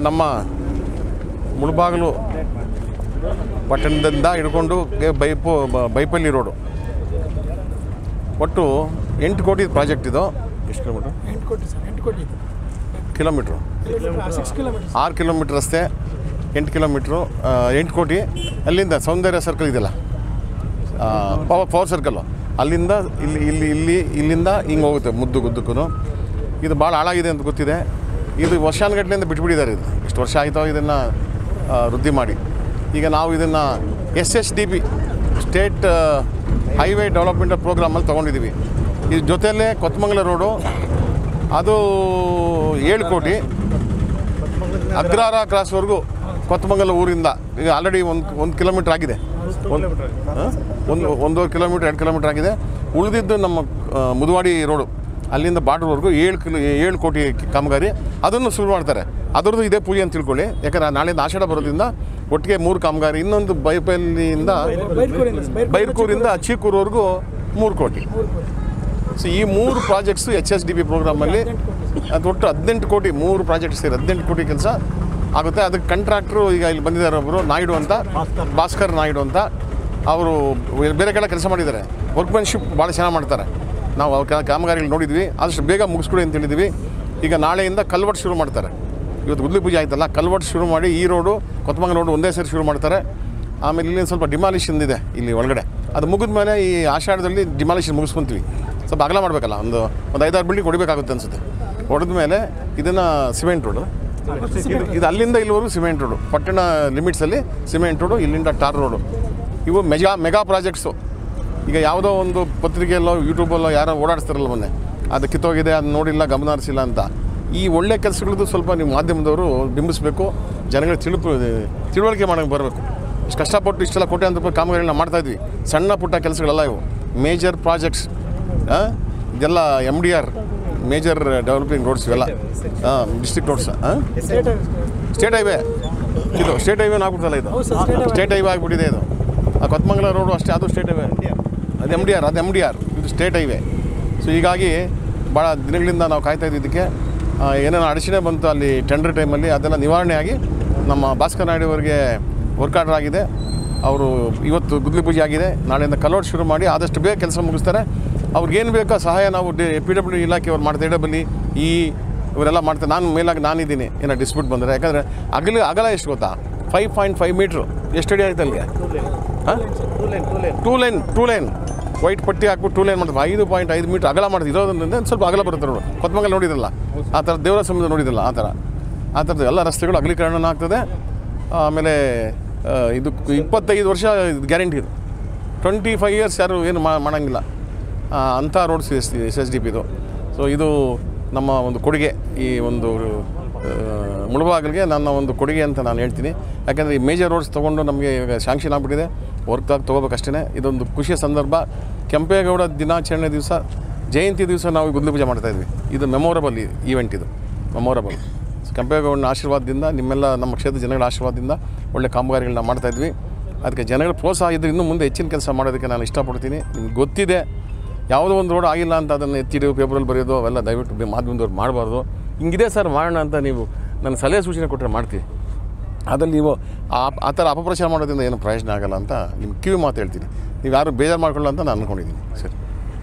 ನಮ್ಮ ಮುಳಬಾಗಿಲು ಪಟ್ಟಣದಿಂದ ಹಿಡ್ಕೊಂಡು ಗೆ- ಬೈಪು ಬ- ಬೈಪಲ್ಲಿ ರೋಡು ಒಟ್ಟು ಎಂಟು ಕೋಟಿ ಪ್ರಾಜೆಕ್ಟ್ ಇದು ಎಷ್ಟು ಕಿಲೋಮೀಟ್ರ್ ಎಂಟು ಕೋಟಿ ಸರ್ ಎಂಟು ಕೋಟಿ ಇದೆ ಕಿಲೋಮೀಟ್ರು ಸಿಕ್ಸ್ ಕಿಲೋಮೀಟರ್ ಆರು ಕಿಲೋಮೀಟ್ರ್ ರಸ್ತೆ ಎಂಟು ಕಿಲೋಮೀಟ್ರು ಆ, ಎಂಟು ಕೋಟಿ ಅಲ್ಲಿಂದ ಸೌಂದರ್ಯ ಸರ್ಕಲ್ ಇದೆಯಲ್ಲ ಪವರ್ ಪವರ್ ಸರ್ಕಲ್ಲು ಅಲ್ಲಿಂದ ಇಲ್ಲಿ ಇಲ್ಲಿ ಇಲ್ಲಿ ಇಲ್ಲಿಂದ ಹಿಂಗೆ ಹೋಗುತ್ತೆ ಮುದ್ದು ಗುದ್ದಕ್ಕೂ ಇದು ಭಾಳ ಹಾಳಾಗಿದೆ ಅಂತ ಗೊತ್ತಿದೆ ಇದು ವರ್ಷಾನುಗಟ್ಲೆಯಿಂದ ಬಿಟ್ಬಿಟ್ಟಿದ್ದಾರೆ ಇದು ಇಷ್ಟು ವರ್ಷ ಆಯಿತೋ ಇದನ್ನು ವೃದ್ಧಿ ಮಾಡಿ ಈಗ ನಾವು ಇದನ್ನು S S D P state highway development ಪ್ರೋಗ್ರಾಮಲ್ಲಿ ತೊಗೊಂಡಿದ್ದೀವಿ ಇದ್ರ ಜೊತೆಯಲ್ಲೇ ಕೊತ್ತಮಂಗಲ ರೋಡು ಅದು ಏಳು ಕೋಟಿ ಅಗ್ರಾರ ಕ್ರಾಸ್ವರೆಗೂ ಕೊತ್ತಮಂಗಲ ಊರಿಂದ ಈಗ ಆಲ್ರೆಡಿ ಒಂದು ಒಂದು ಕಿಲೋಮೀಟ್ರ್ ಆಗಿದೆ ಒಂದು ಹಾಂ? ಒಂದು ಒಂದೂವರೆ ಕಿಲೋಮೀಟ್ರ್ ಎರಡು ಕಿಲೋಮೀಟ್ರ್ ಆಗಿದೆ ಉಳಿದಿದ್ದು ನಮ್ಮ ಆ, ಮುದುವಾಡಿ ರೋಡು ಅಲ್ಲಿಂದ ಬಾರ್ಡ್ರ್ವರೆಗೂ ಏಳು ಕಿಲೋ ಏಳು ಕೋಟಿ ಕಾಮಗಾರಿ ಅದನ್ನು ಶುರು ಮಾಡ್ತಾರೆ ಅದರದ್ದು ಇದೇ ಪೂಜೆ ಅಂತ ತಿಳ್ಕೊಳ್ಳಿ ಯಾಕಂದ್ರೆ ನಾಳೆಯಿಂದ ಆಷಾಢ ಬರೋದ್ರಿಂದ ಒಟ್ಟಿಗೆ ಮೂರು ಕಾಮಗಾರಿ ಇನ್ನೊಂದು ಬೈಪಲ್ಲಿಯಿಂದ ಬೈರ್ಕೂರಿಂದ ಬೈರ್ಕೂರಿಂದ ಚೀಕೂರ್ವರೆಗೂ ಮೂರು ಕೋಟಿ ಸೊ ಈ ಮೂರು projects H S D B ಪ್ರೋಗ್ರಾಮಲ್ಲಿ ಅದು ಒಟ್ಟು ಹದಿನೆಂಟು ಕೋಟಿ ಮೂರು ಪ್ರಾಜೆಕ್ಟ್ ಸೇರಿ ಹದಿನೆಂಟು ಕೋಟಿ ಕೆಲಸ ಆಗುತ್ತೆ ಅದಕ್ಕೆ ಕಾಂಟ್ರಾಕ್ಟ್ರು ಈಗ ಇಲ್ಲಿ ಬಂದಿದ್ದಾರೆ ಒಬ್ಬರು ನಾಯ್ಡು ಅಂತ ಭಾಸ್ಕರ್ ನಾಯ್ಡು ಅಂತ ಅವರು ಬೇರೆ ಕಡೆ ಕೆಲಸ ಮಾಡಿದ್ದಾರೆ ವರ್ಕ್ಮೆನ್ಶಿಪ್ ಭಾಳ ಚೆನ್ನಾಗಿ ಮಾಡ್ತಾರೆ ನಾವು ಅವ್ರ ಕ- ಕಾಮಗಾರಿಗಳು ನೋಡಿದ್ವಿ ಆದಷ್ಟು ಬೇಗ ಮುಗಿಸ್ಕೊಡಿ ಅಂತ ಹೇಳಿದ್ವಿ ಈಗ ನಾಳೆಯಿಂದ ಕಲ್ವಟ್ ಶುರು ಮಾಡ್ತಾರೆ ಇವತ್ತು ಗುದ್ಲಿ ಪೂಜೆ ಆಯ್ತಲ್ಲ ಕಲ್ವಟ್ ಶುರು ಮಾಡಿ ಈ ರೋಡು ಕೊತ್ತಮಂಗ ರೋಡು ಒಂದೇ ಸೇರಿ ಶುರು ಮಾಡ್ತಾರೆ ಆಮೇಲೆ ಇಲ್ಲಿ ಸ್ವಲ್ಪ ಡಿಮಾಲಿಷನ್ ಇದೆ ಇಲ್ಲಿ ಒಳಗಡೆ ಅದು ಮುಗಿದ ಮೇಲೆ ಈ ಆಷಾಢದಲ್ಲಿ ಡಿಮಾಲಿಷನ್ ಮುಗಿಸ್ಕೊಂತೀವಿ ಸ್ವಲ್ಪ ಅಗಲ ಮಾಡಬೇಕಲ್ಲ ಒಂದು ಒಂದು ಐದಾರು ಬಿಲ್ಡಿಂಗ್ ಹೊಡಿಬೇಕಾಗುತ್ತೆ ಅನಿಸುತ್ತೆ ಹೊಡೆದ ಮೇಲೆ ಇದನ್ನು ಸಿಮೆಂಟ್ ರೋಡು ಇದು ಇದು ಅಲ್ಲಿಂದ ಇಲ್ಲಿವರೆಗೂ ಸಿಮೆಂಟ್ ರೋಡು ಪಟ್ಟಣ ಲಿಮಿಟ್ಸಲ್ಲಿ ಸಿಮೆಂಟ್ ರೋಡು ಇಲ್ಲಿಂದ ಟಾರ್ ರೋಡು ಇವು ಮೆಗಾ ಮೆಗಾ ಪ್ರಾಜೆಕ್ಟ್ಸು ಈಗ ಯಾವುದೋ ಒಂದು ಪತ್ರಿಕೆಯಲ್ಲೋ ಯೂಟ್ಯೂಬಲ್ಲೋ ಯಾರೋ ಓಡಾಡಿಸ್ತಾರಲ್ಲ ಮೊನ್ನೆ ಅದು ಕಿತ್ತೋಗಿದೆ ಅದು ನೋಡಿಲ್ಲ ಗಮನ ಹರಿಸಿಲ್ಲ ಅಂತ ಈ ಒಳ್ಳೆ ಕೆಲಸಗಳದ್ದು ಸ್ವಲ್ಪ ನೀವು ಮಾಧ್ಯಮದವರು ಬಿಂಬಿಸಬೇಕು ಜನಗಳಿಗೆ ತಿಳುಪು ತಿಳುವಳಿಕೆ ಮಾಡೋಕೆ ಬರಬೇಕು ಇಷ್ಟು ಕಷ್ಟಪಟ್ಟು ಇಷ್ಟೆಲ್ಲ ಕೋಟ್ಯಾಂತರ ರೂಪಾಯಿ ಕಾಮಗಾರಿಗಳನ್ನ ಮಾಡ್ತಾಯಿದ್ವಿ ಸಣ್ಣ ಪುಟ್ಟ ಕೆಲಸಗಳೆಲ್ಲ ಇವು ಮೇಜರ್ ಪ್ರಾಜೆಕ್ಟ್ಸ್ ಇದೆಲ್ಲ M D R major developing roads ಇವೆಲ್ಲ ಹಾಂ ಡಿಸ್ಟ್ರಿಕ್ಟ್ ರೋಡ್ಸ್ ಹಾಂ ಸ್ಟೇಟ್ ಹೈವೇ ಇದು ಸ್ಟೇಟ್ ಹೈವೇ ಆಗ್ಬಿಡ್ತಲ್ಲ ಇದು ಹೌದು sir, state highway. State highway ಆಗಿಬಿಟ್ಟಿದೆ ಇದು ಆ ಕೊತ್ತಮಂಗಲ ರೋಡು ಅಷ್ಟೇ ಅದು ಸ್ಟೇಟ್ ಹೈವೇ ಅದು ಎಮ್ ಡಿ ಆರ್ ಅದು ಎಮ್ ಡಿ ಆರ್ ಇದು ಸ್ಟೇಟ್ ಹೈವೇ ಸೊ ಹೀಗಾಗಿ ಭಾಳ ದಿನಗಳಿಂದ ನಾವು ಕಾಯ್ತಾ ಇದ್ದಿದ್ದಕ್ಕೆ ಆ, ಏನೇನೋ ಅಡಚಣೆ ಬಂತು ಅಲ್ಲಿ ಟೆಂಡರ್ ಟೈಮಲ್ಲಿ ಅದೆಲ್ಲ ನಿವಾರಣೆ ಆಗಿ ನಮ್ಮ ಭಾಸ್ಕರ್ ನಾಯ್ಡು ಅವರಿಗೆ ವರ್ಕ್ ಆರ್ಡರ್ ಆಗಿದೆ ಅವರು ಇವತ್ತು ಗುದ್ಲಿ ಪೂಜೆ ಆಗಿದೆ ನಾಳೆಯಿಂದ ಕಲೋಟ್ ಶುರು ಮಾಡಿ ಆದಷ್ಟು ಬೇಗ ಕೆಲಸ ಮುಗಿಸ್ತಾರೆ ಅವ್ರಿಗೇನು ಬೇಕೋ ಸಹಾಯ ನಾವು ಡಿ ಪಿ ಡಬ್ಲ್ಯೂ ಇಲಾಖೆಯವ್ರು ಮಾಡ್ತಾ ಇಡಬಲ್ಲಿ ಈ ಇವರೆಲ್ಲ ಮಾಡ್ತಾರೆ ನಾನು ಮೇಲಾಗಿ ನಾನಿದ್ದೀನಿ ಏನೋ ಡಿಸ್ಪ್ಯೂಟ್ ಬಂದರೆ ಯಾಕಂದರೆ ಅಗಲ ಅಗಲ ಎಷ್ಟು ಗೊತ್ತಾ ಫೈವ್ ಪಾಯಿಂಟ್ ಫೈವ್ ಮೀಟ್ರು ಎಷ್ಟು ಅಡಿ ಆಯ್ತು ಅಲ್ಲಿಗೆ ಹಾಂ two lane two lane white ಪಟ್ಟಿ ಹಾಕ್ಬಿಟ್ಟು ಟೂ ಲೈನ್ ಮಾಡ್ತಾರೆ ಐದು ಪಾಯಿಂಟ್ ಐದು ಮೀಟ್ರ್ ಅಗಲ ಮಾಡ್ತೀವಿ ಇರೋದ್ರಿಂದ ಒಂದ್ ಸ್ವಲ್ಪ ಅಗಲ ಬರುತ್ತೆ ನೋಡು ಕೊತ್ತಮಂಗಲ ನೋಡಿದ್ರಲ್ಲ ಆ ಥರ ದೇವರ ಸಮುದ್ರ ನೋಡಿದ್ರಲ್ಲ ಆ ಥರ ಆ ಥರದ್ದು ಎಲ್ಲ ರಸ್ತೆಗಳು ಅಗಲೀಕರಣ ಆಗ್ತದೆ ಆಮೇಲೆ ಆ, ಇದು ಇಪ್ಪತ್ತೈದು ವರ್ಷ ಗ್ಯಾರಂಟಿ ಇದು ಟ್ವೆಂಟಿ ಫೈವ್ ಇಯರ್ಸ್ ಯಾರು ಏನು ಮಾ ಮಾಡೋಂಗಿಲ್ಲ ಆ, ಅಂಥ roads S S S D P ಇದು ಸೊ ಇದು ನಮ್ಮ ಒಂದು ಕೊಡುಗೆ ಈ ಒಂದು ಆ, ಮುಳಬಾಗಿಲಿಗೆ ನನ್ನ ಒಂದು ಕೊಡುಗೆ ಅಂತ ನಾನು ಹೇಳ್ತೀನಿ ಯಾಕಂದರೆ ಈ ಮೇಜರ್ ರೋಡ್ಸ್ ತೊಗೊಂಡು ನಮಗೆ ಇವಾಗ ಶಾಂಕ್ಷನ್ ಆಗಿಬಿಟ್ಟಿದೆ ವರ್ಕ್ ಆಗಿ ತೊಗೋಬೇಕಷ್ಟೇ ಇದೊಂದು ಖುಷಿಯ ಸಂದರ್ಭ ಕೆಂಪೇಗೌಡ ದಿನಾಚರಣೆ ದಿವಸ ಜಯಂತಿ ದಿವಸ ನಾವು ಈ ಗುದ್ಲಿ ಪೂಜೆ ಮಾಡ್ತಾಯಿದ್ವಿ ಇದು ಮೆಮೊರಬಲ್ ಈವೆಂಟ್ ಇದು ಮೆಮೊರಬಲ್ ಕೆಂಪೇಗೌಡನ ಆಶೀರ್ವಾದದಿಂದ ನಿಮ್ಮೆಲ್ಲ ನಮ್ಮ ಕ್ಷೇತ್ರ ಜನಗಳ ಆಶೀರ್ವಾದದಿಂದ ಒಳ್ಳೆ ಕಾಮಗಾರಿಗಳನ್ನ ಮಾಡ್ತಾಯಿದ್ವಿ ಅದಕ್ಕೆ ಜನಗಳ ಪ್ರೋತ್ಸಾಹ ಇದ್ದರೆ ಇನ್ನೂ ಮುಂದೆ ಹೆಚ್ಚಿನ ಕೆಲಸ ಮಾಡೋದಕ್ಕೆ ನಾನು ಇಷ್ಟಪಡ್ತೀನಿ ನಿಮ್ಗೆ ಗೊತ್ತಿದೆ ಯಾವುದೋ ಒಂದು ರೋಡ್ ಆಗಿಲ್ಲ ಅಂತ ಅದನ್ನು ಎತ್ತಿಡಿಯೋ ಪೇಪರಲ್ಲಿ ಬರೆಯೋದು ಅವೆಲ್ಲ ದಯವಿಟ್ಟು ಬಿ- ಮಾಧ್ಯಮದವ್ರು ಮಾಡಬಾರ್ದು ಹಿಂಗಿದೆ ಸರ್ ಮಾಡೋಣ ಅಂತ ನೀವು ನನ್ನ ಸಲಹೆ ಸೂಚನೆ ಕೊಟ್ಟರೆ ಮಾಡ್ತೀವಿ ಅದ್ರಲ್ಲಿ ನೀವು ಆ ಆ ಥರ ಅಪಪ್ರಚಾರ ಮಾಡೋದ್ರಿಂದ ಏನು ಪ್ರಯೋಜನ ಆಗಲ್ಲ ಅಂತ ನಿಮ್ಗೆ ಕಿವಿ ಮಾತು ಹೇಳ್ತೀನಿ ನೀವು ಯಾರು ಬೇಜಾರು ಮಾಡ್ಕೊಳ್ಳ ಅಂತ ನಾನು ಅಂದ್ಕೊಂಡಿದ್ದೀನಿ ಸರಿ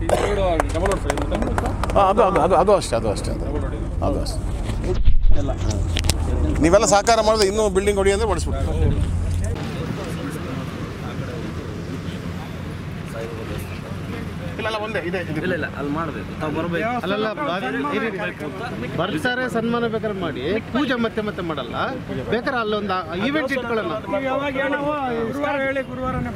ಹಾಂ ಅದು ಅದು ಅದು ಅದು ಅಷ್ಟೇ ಅದು ಅಷ್ಟೇ ಅದು ಅದು ಅಷ್ಟೇ ನೀವೆಲ್ಲ ಸಹಕಾರ ಮಾಡಿದ್ರೆ ಇನ್ನೂ ಬಿಲ್ಡಿಂಗ್ ಹೊಡಿ ಅಂದರೆ ಹೊಡಿಸ್ಬಿಟ್ಟು ಇಲ್ಲ ಇಲ್ಲ ಒಂದೇ ಇದೆ ಇದೆ ಇಲ್ಲ ಇಲ್ಲ ಅಲ್ಲಿ ಮಾಡಬೇಕು ತಾವು ಬರಬೇಕು ಅಲ್ಲಲ್ಲ ಬರ್ತಾರೆ ಸನ್ಮಾನ ಬೇಕಾದ್ರೆ ಮಾಡಿ ಪೂಜೆ ಮತ್ತೆ ಮತ್ತೆ ಮಾಡಲ್ಲ ಬೇಕಾದ್ರೆ ಅಲ್ಲೊಂದು ಈವೆಂಟ್ ಇಟ್ಕೊಳ್ಳೋಣ ಯಾವಾಗ ನಾವು ಗುರುವಾರ ಹೇಳಿ ಗುರುವಾರನೇ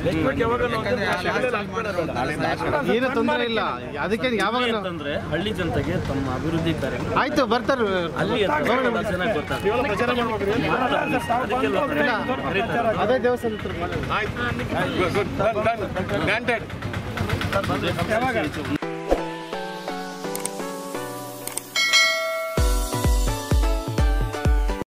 ಬರ್ತಾರೆ ಏನು ತೊಂದರೆ ಇಲ್ಲ ಅದಕ್ಕೆ ಯಾವಾಗ ನಾವು- ಅಂತಂದ್ರೆ ಹಳ್ಳಿ ಜನತೆಗೆ ತಮ್ಮ ಅಭಿವೃದ್ಧಿ ಕಾರ್ಯ ಆಯ್ತು ಬರ್ತಾರೆ ಅಲ್ಲಿ ಚೆನ್ನಾಗಿ ಗೊತ್ತಾಗ್ತದೆ ಅದಕ್ಕೆಲ್ಲ ಕರೀತಾರೆ. ಅದೇ ದೇವಸ್ಥಾನ ಹತ್ರ ಮಾಡೋಣ. ಆಯ್ತು good good done done granted